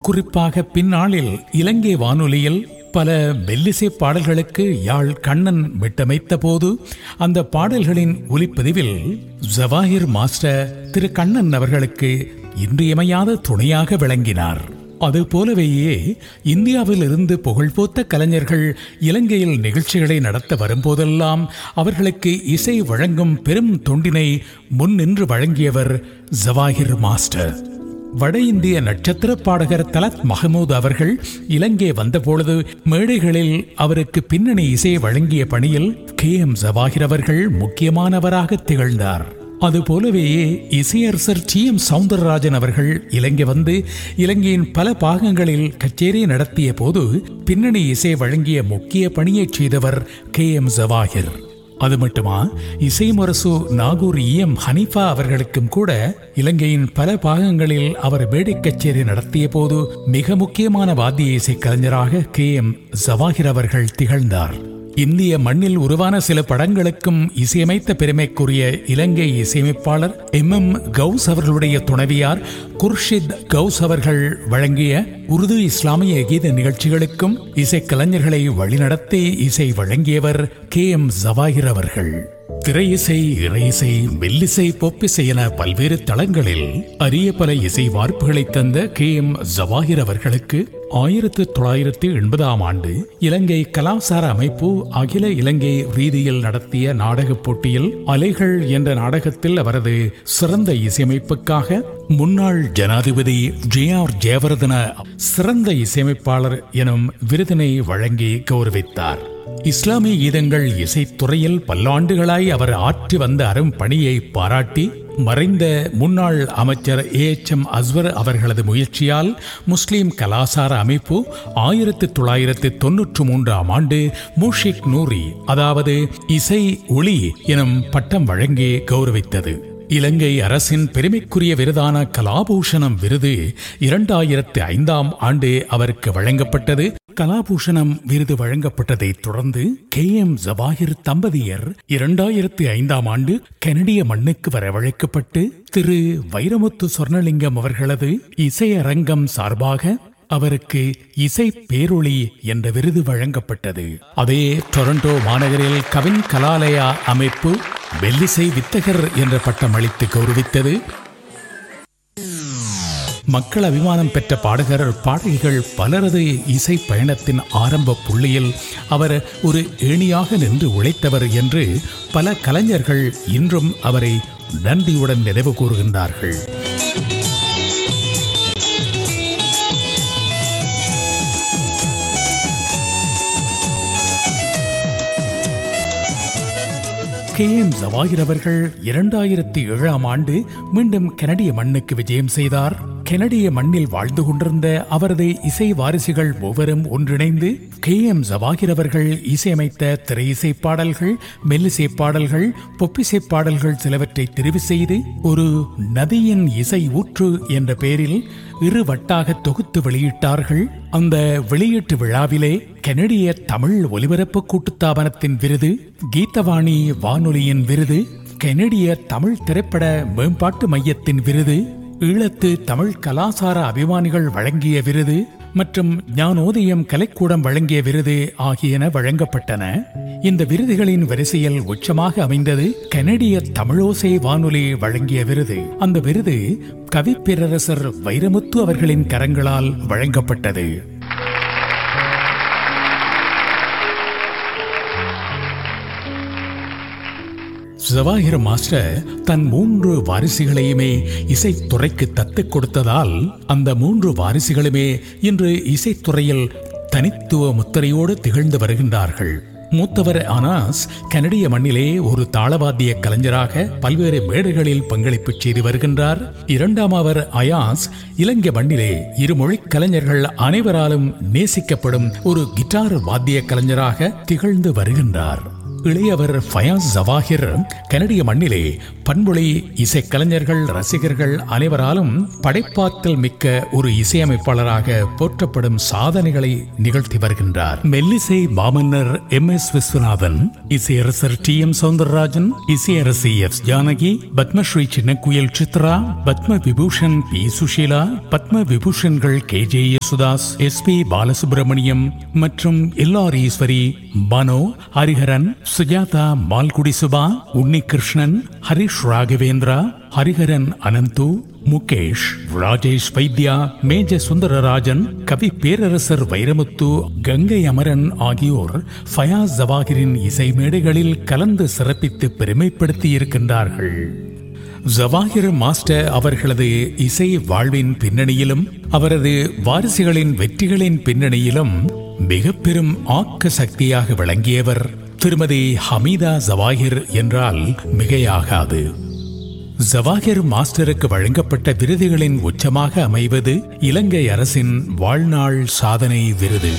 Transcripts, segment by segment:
குறிப்பாக பின்னாளில் இலங்கை வானொலியில் பல மெல்லிசை பாடல்களுக்கு யாழ் கண்ணன் விட்டமைத்த போது அந்த பாடல்களின் ஒலிப்பதிவில் ஜவாஹிர் மாஸ்டர் திரு கண்ணன் அவர்களுக்கு இன்றியமையாத துணையாக விளங்கினார் அது போலவேயே இந்தியாவில் இருந்து புகழ்போத்த கலைஞர்கள் இலங்கையில் நிகழ்ச்சிகளை நடத்த வரும்போதெல்லாம் அவர்களுக்கு இசை வழங்கும் பெரும் தொண்டினை முன்னின்று வழங்கியவர் ஜவாஹிர் மாஸ்டர் வட இந்திய நட்சத்திர பாடகர் தலத் மஹமூத் அவர்கள் இலங்கை வந்தபொழுது மேடைகளில் அவருக்கு பின்னணி இசை வழங்கிய பணியில் கே எம் ஜவாஹிர் அவர்கள் முக்கியமானவராக திகழ்ந்தார் அதுபோலவேயே இசையரசர் டி எம் சவுந்தரராஜன் அவர்கள் இலங்கை வந்து இலங்கையின் பல பாகங்களில் கச்சேரி நடத்திய போது பின்னணி இசை வழங்கிய முக்கிய பணியைச் செய்தவர் கே எம் ஜவாஹிர் அது மட்டுமா இசை முரசு நாகூர் இ எம் ஹனீஃபா அவர்களுக்கும் கூட இலங்கையின் பல பாகங்களில் அவர் மேடை கச்சேரி நடத்திய போது மிக முக்கியமான வாத்திய இசை கலைஞராக கே எம் ஜவாஹிர் அவர்கள் திகழ்ந்தார் இந்திய மண்ணில் உருவான சில படங்களுக்கும் இசையமைத்த பெருமைக்குரிய இலங்கை இசையமைப்பாளர் எம் எம் கவுஸ் அவர்களுடைய துணைவியார் குர்ஷித் கவுஸ் அவர்கள் வழங்கிய உருது இஸ்லாமிய கீத நிகழ்ச்சிகளுக்கும் இசைக்கலைஞர்களை வழிநடத்தி இசை வழங்கியவர் கே எம் ஜவாஹிர் அவர்கள் திரை இசை இறை இசை மெல்லிசை பொப்பிசை என பல்வேறு தளங்களில் அரிய பல இசை வார்ப்புகளை தந்த கே எம் ஜவாஹிர் அவர்களுக்கு ஆயிரத்து தொள்ளாயிரத்து எண்பதாம் ஆண்டு இலங்கை கலாசார அமைப்பு அகில இலங்கை ரீதியில் நடத்திய நாடகப் போட்டியில் அலைகள் என்ற நாடகத்தில் அவரது சிறந்த இசையமைப்புக்காக முன்னாள் ஜனாதிபதி ஜே ஆர் ஜெயவர்தன சிறந்த இசையமைப்பாளர் எனும் விருதினை வழங்கி கௌரவித்தார் இஸ்லாமிய கீதங்கள் இசைத்துறையில் பல்லாண்டுகளாய் அவர் ஆற்றி வந்த அரும் பணியை பாராட்டி மறைந்த முன்னாள் அமைச்சர் ஏ எச் எம் அஸ்வர் அவர்களது முயற்சியால் முஸ்லிம் கலாசார அமைப்பு ஆயிரத்தி தொள்ளாயிரத்தி தொன்னூற்று மூன்றாம் ஆண்டு மூஷிக் நூரி அதாவது இசை ஒளி எனும் பட்டம் வழங்கி கௌரவித்தது இலங்கை அரசின் பெருமைக்குரிய விருதான கலாபூஷணம் விருது இரண்டாயிரத்து ஐந்தாம் ஆண்டு அவருக்கு வழங்கப்பட்டது கலாபூஷணம் விருது வழங்கப்பட்டதைத் தொடர்ந்து கே எம் ஜவாஹிர் தம்பதியர் இரண்டாயிரத்து ஐந்தாம் ஆண்டு கனடிய மண்ணுக்கு வரவழைக்கப்பட்டு திரு வைரமுத்து சொர்ணலிங்கம் அவர்களது இசையரங்கம் சார்பாக அவருக்கு இசை பேரொளி என்ற விருது வழங்கப்பட்டது அதே டொரண்டோ மாநகரில் கவின் கலாலயா அமைப்பு வெல்லிசை வித்தகர் என்ற பட்டம் அளித்து கௌரவித்தது மக்கள் அபிமானம் பெற்ற பாடகர் பாடகிகள் பலரது இசை பயணத்தின் ஆரம்ப புள்ளியில் அவர் ஒரு ஏணியாக நின்று உழைத்தவர் என்று பல கலைஞர்கள் இன்றும் அவரை நன்றியுடன் நினைவு கூறுகின்றார்கள் கே எம் ஜவாஹிர் அவர்கள் இரண்டாயிரத்தி ஏழாம் ஆண்டு மீண்டும் கனடிய மண்ணுக்கு விஜயம் செய்தார் கனடிய மண்ணில் வாழ்ந்து கொண்டிருந்த அவரது இசை வாரிசுகள் மூவரும் ஒன்றிணைந்து கே எம் ஜவாஹிர் அவர்கள் இசையமைத்த திரை இசை பாடல்கள் மெல்லிசை பாடல்கள் பொப்பிசை பாடல்கள் சிலவற்றை தெரிவு செய்து ஒரு நதியின் இசை ஊற்று என்ற பெயரில் இரு வட்டாக தொகுத்து வெளியிட்டார்கள் அந்த வெளியீட்டு விழாவிலே கனடிய தமிழ் ஒலிபரப்பு கூட்டுத்தாபனத்தின் விருது கீதவாணி வானொலியின் விருது கனடிய தமிழ் திரைப்பட மேம்பாட்டு மையத்தின் விருது ஈழத்து தமிழ் கலாசார அபிமானிகள் வழங்கிய விருது மற்றும் ஞானோதயம் கலைக்கூடம் வழங்கிய விருது ஆகியன வழங்கப்பட்டன இந்த விருதுகளின் வரிசையில் உச்சமாக அமைந்தது கனடிய தமிழோசை வானொலி வழங்கிய விருது அந்த விருது கவிப்பேரரசர் வைரமுத்து அவர்களின் கரங்களால் வழங்கப்பட்டது ஜவாஹிர் மாஸ்டர் தன் மூன்று வாரிசுகளையுமே இசைத்துறைக்கு தத்துக் கொடுத்ததால் அந்த மூன்று வாரிசுகளுமே இன்று இசைத்துறையில் தனித்துவ முத்திரையோடு திகழ்ந்து வருகின்றார்கள் மூத்தவர் அனாஸ் கனடிய மண்ணிலே ஒரு தாளவாத்திய கலைஞராக பல்வேறு மேடைகளில் பங்களிப்பு செய்து வருகின்றார் இரண்டாம் அவர் அயாஸ் இலங்கை மண்ணிலே இருமொழி கலைஞர்கள் அனைவராலும் நேசிக்கப்படும் ஒரு கிட்டார் வாத்திய கலைஞராக திகழ்ந்து வருகின்றார் இளையவர் ஃபயாஸ் ஜவாஹிர் கனடிய மண்ணிலே பண்பொழி இசைக்கலைஞர்கள் ரசிகர்கள் அனைவராலும் படைப்பாற்றல் மிக்க ஒரு இசையமைப்பாளராக போற்றப்படும் சாதனைகளை நிகழ்த்தி வருகின்றார் மெல்லிசை மாமன்னர் எம் எஸ் விஸ்வநாதன் இசையரசர் டி எம் சவுந்தரராஜன் இசையரசி எஸ் ஜானகி பத்மஸ்ரீ சின்னக்குயில் சித்ரா பத்ம விபூஷன் பி சுஷீலா பத்ம விபூஷன்கள் K J Yesudas S P Balasubrahmanyam மற்றும் எல்ஆர் ஈஸ்வரி மனோ ஹரிஹரன் சுஜாதா மால்குடி சுபா உன்னிகிருஷ்ணன் ஹரிஷ் ராகவேந்திரா ஹரிஹரன் அனந்து முகேஷ் ராஜேஷ் வைத்யா மேஜ சுந்தரராஜன் கவி பேரரசர் வைரமுத்து கங்கை அமரன் ஆகியோர் ஃபயாஸ் ஜவாஹிரின் இசை மேடைகளில் கலந்து சிறப்பித்து பெருமைப்படுத்தி இருக்கின்றார்கள் ஜவாஹிர் மாஸ்டர் அவர்களது இசை வாழ்வின் பின்னணியிலும் அவரது வாரிசுகளின் வெற்றிகளின் பின்னணியிலும் மிக பெரும் ஆக்க சக்தியாக விளங்கியவர் திருமதி ஹமீதா ஜவாஹிர் என்றால் மிகையாகாது ஜவாஹிர் மாஸ்டருக்கு வழங்கப்பட்ட விருதுகளின் உச்சமாக அமைவது இலங்கை அரசின் வாழ்நாள் சாதனை விருது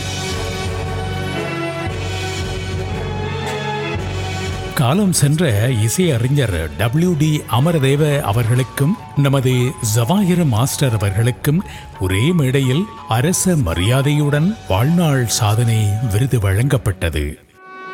காலம் சென்ற இசையறிஞர் டபிள்யூ டி அமரதேவ அவர்களுக்கும் நமது ஜவாஹிர் மாஸ்டர் அவர்களுக்கும் ஒரே மேடையில் அரச மரியாதையுடன் வாழ்நாள் சாதனை விருது வழங்கப்பட்டது